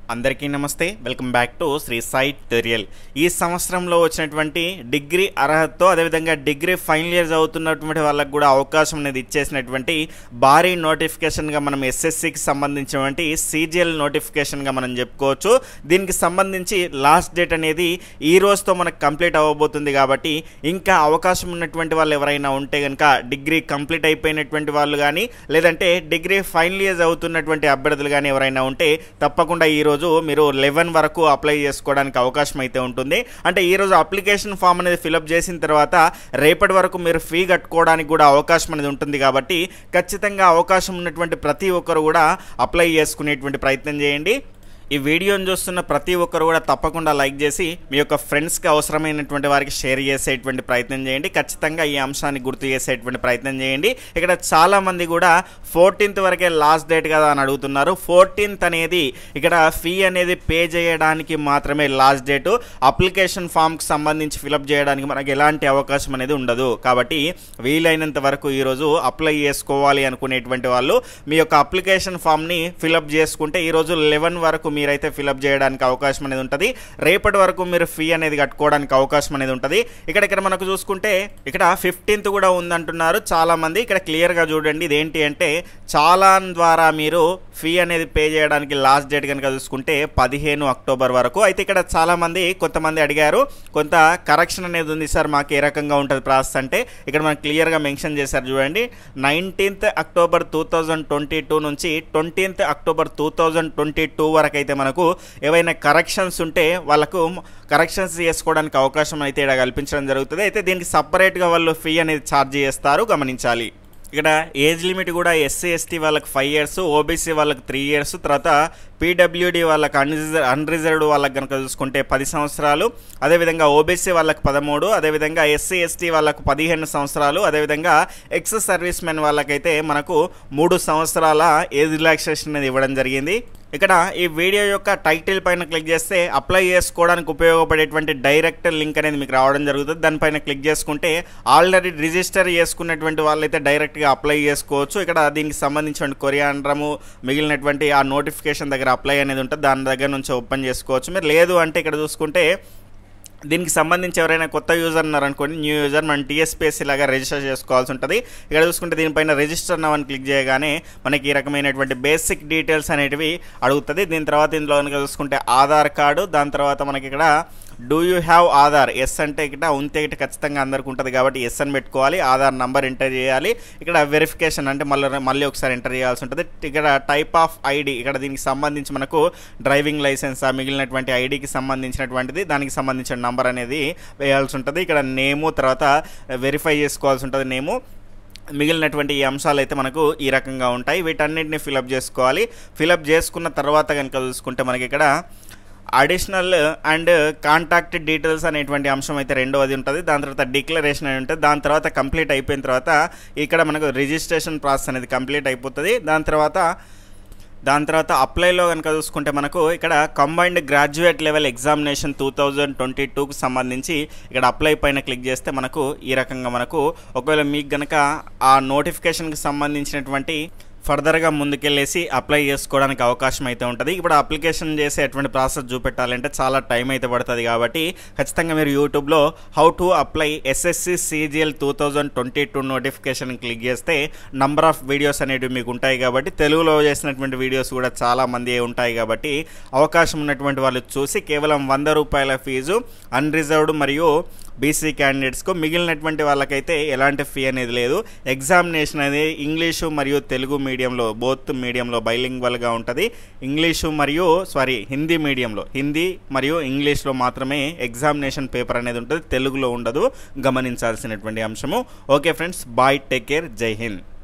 అందరికీ నమస్తే welcome back to Sri Sai tutorial ఈ సంవత్సరంలో వచ్చినటువంటి డిగ్రీ అర్హతతో అదేవిధంగా డిగ్రీ ఫైనల్ ఇయర్ చదువుతున్నటువంటి వాళ్ళకు కూడా అవకాశం అనేది ఇచ్చేసినటువంటి భారీ నోటిఫికేషన్గా మనం ఎస్ఎస్సికి సంబంధించినటువంటి సీజీఎల్ నోటిఫికేషన్గా మనం చెప్పుకోవచ్చు దీనికి సంబంధించి లాస్ట్ డేట్ అనేది ఈ రోజుతో మనకు కంప్లీట్ అవ్వబోతుంది కాబట్టి ఇంకా అవకాశం ఉన్నటువంటి వాళ్ళు ఎవరైనా ఉంటే కనుక డిగ్రీ కంప్లీట్ అయిపోయినటువంటి వాళ్ళు కానీ లేదంటే డిగ్రీ ఫైనల్ ఇయర్ చదువుతున్నటువంటి అభ్యర్థులు కానీ ఎవరైనా ఉంటే తప్పకుండా ఈరోజు మీరు లెవెన్ వరకు అప్లై చేసుకోవడానికి అవకాశం అయితే ఉంటుంది అంటే ఈరోజు అప్లికేషన్ ఫామ్ అనేది ఫిలప్ చేసిన తర్వాత రేపటి వరకు మీరు ఫీ కట్టుకోవడానికి కూడా అవకాశం అనేది ఉంటుంది కాబట్టి ఖచ్చితంగా అవకాశం ఉన్నటువంటి ప్రతి ఒక్కరు కూడా అప్లై చేసుకునేటువంటి ప్రయత్నం చేయండి ఈ వీడియోని చూస్తున్న ప్రతి ఒక్కరు కూడా తప్పకుండా లైక్ చేసి మీ యొక్క ఫ్రెండ్స్కి అవసరమైనటువంటి వారికి షేర్ చేసేటువంటి ప్రయత్నం చేయండి ఖచ్చితంగా ఈ అంశాన్ని గుర్తు చేసేటువంటి ప్రయత్నం చేయండి ఇక్కడ చాలామంది కూడా ఫోర్టీన్త్ వరకే లాస్ట్ డేట్ కదా అని అడుగుతున్నారు ఫోర్టీన్త్ అనేది ఇక్కడ ఫీ అనేది పే చేయడానికి మాత్రమే లాస్ట్ డేటు అప్లికేషన్ ఫామ్కి సంబంధించి ఫిలప్ చేయడానికి మనకి ఎలాంటి అవకాశం అనేది ఉండదు కాబట్టి వీలైనంత వరకు ఈరోజు అప్లై చేసుకోవాలి అనుకునేటువంటి వాళ్ళు మీ యొక్క అప్లికేషన్ ఫామ్ని ఫిలప్ చేసుకుంటే ఈరోజు లెవెన్ వరకు మీరైతే ఫిలప్ చేయడానికి అవకాశం అనేది ఉంటుంది రేపటి వరకు మీరు ఫీ అనేది కట్టుకోవడానికి అవకాశం అనేది ఉంటుంది ఇక్కడ ఇక్కడ మనకు చూసుకుంటే ఇక్కడ ఫిఫ్టీన్త్ కూడా ఉందంటున్నారు చాలా మంది ఇక్కడ క్లియర్గా చూడండి ఇదేంటి అంటే చాలాన్ ద్వారా మీరు ఫీ అనేది పే చేయడానికి లాస్ట్ డేట్ కనుక చూసుకుంటే పదిహేను అక్టోబర్ వరకు అయితే ఇక్కడ చాలామంది కొంతమంది అడిగారు కొంత కరెక్షన్ అనేది ఉంది సార్ మాకు ఏ రకంగా ఉంటుంది ప్రాసెస్ అంటే ఇక్కడ మనకు క్లియర్గా మెన్షన్ చేశారు చూడండి nineteenth October two thousand twenty two నుంచి twentieth October two thousand twenty two వరకు అయితే మనకు ఏవైనా కరెక్షన్స్ ఉంటే వాళ్ళకు కరెక్షన్స్ చేసుకోవడానికి అవకాశం అయితే ఇక్కడ కల్పించడం జరుగుతుంది అయితే దీనికి సపరేట్గా వాళ్ళు ఫీ అనేది ఛార్జ్ చేస్తారు గమనించాలి ఇక్కడ ఏజ్ లిమిట్ కూడా ఎస్సీ ఎస్టీ వాళ్ళకి ఫైవ్ ఇయర్స్ ఓబీసీ వాళ్ళకి త్రీ ఇయర్స్ తర్వాత పీడబ్ల్యూడి వాళ్ళకి అన్రిజర్ అన్రిజర్వ్డ్ వాళ్ళకి కనుక చూసుకుంటే పది సంవత్సరాలు అదేవిధంగా ఓబీసీ వాళ్ళకి పదమూడు అదేవిధంగా ఎస్సీ ఎస్టీ వాళ్ళకు పదిహేను సంవత్సరాలు అదేవిధంగా ఎక్స్ సర్వీస్ మెన్ వాళ్ళకైతే మనకు మూడు సంవత్సరాల ఏజ్ రిలాక్సేషన్ అనేది ఇవ్వడం జరిగింది ఇక్కడ ఈ వీడియో యొక్క టైటిల్ పైన క్లిక్ చేస్తే అప్లై చేసుకోవడానికి ఉపయోగపడేటువంటి డైరెక్ట్ లింక్ అనేది మీకు రావడం జరుగుతుంది దానిపైన క్లిక్ చేసుకుంటే ఆల్రెడీ రిజిస్టర్ చేసుకున్నటువంటి వాళ్ళైతే డైరెక్ట్గా అప్లై చేసుకోవచ్చు ఇక్కడ దీనికి సంబంధించిన కొరియాండ్రము మిగిలినటువంటి ఆ నోటిఫికేషన్ దగ్గర అప్లై అనేది ఉంటుంది దాని దగ్గర నుంచి ఓపెన్ చేసుకోవచ్చు మీరు లేదు అంటే ఇక్కడ చూసుకుంటే దీనికి సంబంధించి ఎవరైనా కొత్త యూజర్ ఉన్నారనుకోండి న్యూ యూజర్ మనం టీఎస్పీఎస్సీ లాగా రిజిస్టర్ చేసుకోవాల్సి ఉంటుంది ఇక్కడ చూసుకుంటే దీనిపైన రిజిస్టర్ నవని క్లిక్ చేయగానే మనకి ఈ రకమైనటువంటి బేసిక్ డీటెయిల్స్ అనేటివి అడుగుతుంది దీని తర్వాత ఇందులో కనుక చూసుకుంటే ఆధార్ కార్డు దాని తర్వాత మనకి ఇక్కడ do you have Aadhaar yes అంటే ఇక్కడ ఉంటే ఇటు ఖచ్చితంగా అందరికి ఉంటుంది కాబట్టి ఎస్ అని పెట్టుకోవాలి ఆధార్ నంబర్ ఎంటర్ చేయాలి ఇక్కడ వెరిఫికేషన్ అంటే మళ్ళీ మళ్ళీ ఒకసారి ఎంటర్ చేయాల్సి ఉంటుంది ఇక్కడ టైప్ ఆఫ్ ఐడి ఇక్కడ దీనికి సంబంధించి మనకు డ్రైవింగ్ లైసెన్స్ మిగిలినటువంటి ఐడికి సంబంధించినటువంటిది దానికి సంబంధించిన నంబర్ అనేది వేయాల్సి ఉంటుంది ఇక్కడ నేము తర్వాత వెరిఫై చేసుకోవాల్సి ఉంటుంది నేము మిగిలినటువంటి ఈ అంశాలు అయితే మనకు ఈ రకంగా ఉంటాయి వీటన్నిటిని ఫిలప్ చేసుకోవాలి ఫిలప్ చేసుకున్న తర్వాత కనుక చూసుకుంటే మనకి ఇక్కడ అడిషనల్ అండ్ కాంటాక్ట్ డీటెయిల్స్ అనేటువంటి అంశం అయితే రెండవది ఉంటుంది దాని తర్వాత డిక్లరేషన్ అని ఉంటుంది దాని తర్వాత కంప్లీట్ అయిపోయిన తర్వాత ఇక్కడ మనకు రిజిస్ట్రేషన్ ప్రాసెస్ అనేది కంప్లీట్ అయిపోతుంది దాని తర్వాత దాని తర్వాత అప్లైలో కనుక చూసుకుంటే మనకు ఇక్కడ combined graduate level examination two thousand twenty టూకి సంబంధించి ఇక్కడ అప్లై పైన క్లిక్ చేస్తే మనకు ఈ రకంగా మనకు ఒకవేళ మీకు కనుక ఆ నోటిఫికేషన్కి సంబంధించినటువంటి ఫర్దర్గా ముందుకెళ్ళేసి అప్లై చేసుకోవడానికి అవకాశం అయితే ఉంటుంది ఇప్పుడు అప్లికేషన్ చేసేటువంటి ప్రాసెస్ చూపెట్టాలంటే చాలా టైం అయితే పడుతుంది కాబట్టి ఖచ్చితంగా మీరు యూట్యూబ్లో how to apply SSC CGL two thousand twenty two notification click చేస్తే నంబర్ ఆఫ్ వీడియోస్ అనేవి మీకు ఉంటాయి కాబట్టి తెలుగులో చేసినటువంటి వీడియోస్ కూడా చాలా మంది ఉంటాయి కాబట్టి అవకాశం ఉన్నటువంటి వాళ్ళు చూసి కేవలం వంద రూపాయల ఫీజు అన్రిజర్వ్డ్ మరియు బీసీ క్యాండిడేట్స్కు మిగిలినటువంటి వాళ్ళకైతే ఎలాంటి ఫీ అనేది లేదు ఎగ్జామినేషన్ అనేది ఇంగ్లీషు మరియు తెలుగు మీడియంలో బోత్ మీడియంలో బైలింగ్వల్గా ఉంటుంది ఇంగ్లీషు మరియు సారీ హిందీ మీడియంలో హిందీ మరియు ఇంగ్లీష్లో మాత్రమే ఎగ్జామినేషన్ పేపర్ అనేది ఉంటుంది తెలుగులో ఉండదు గమనించాల్సినటువంటి అంశము okay friends bye take care Jai Hind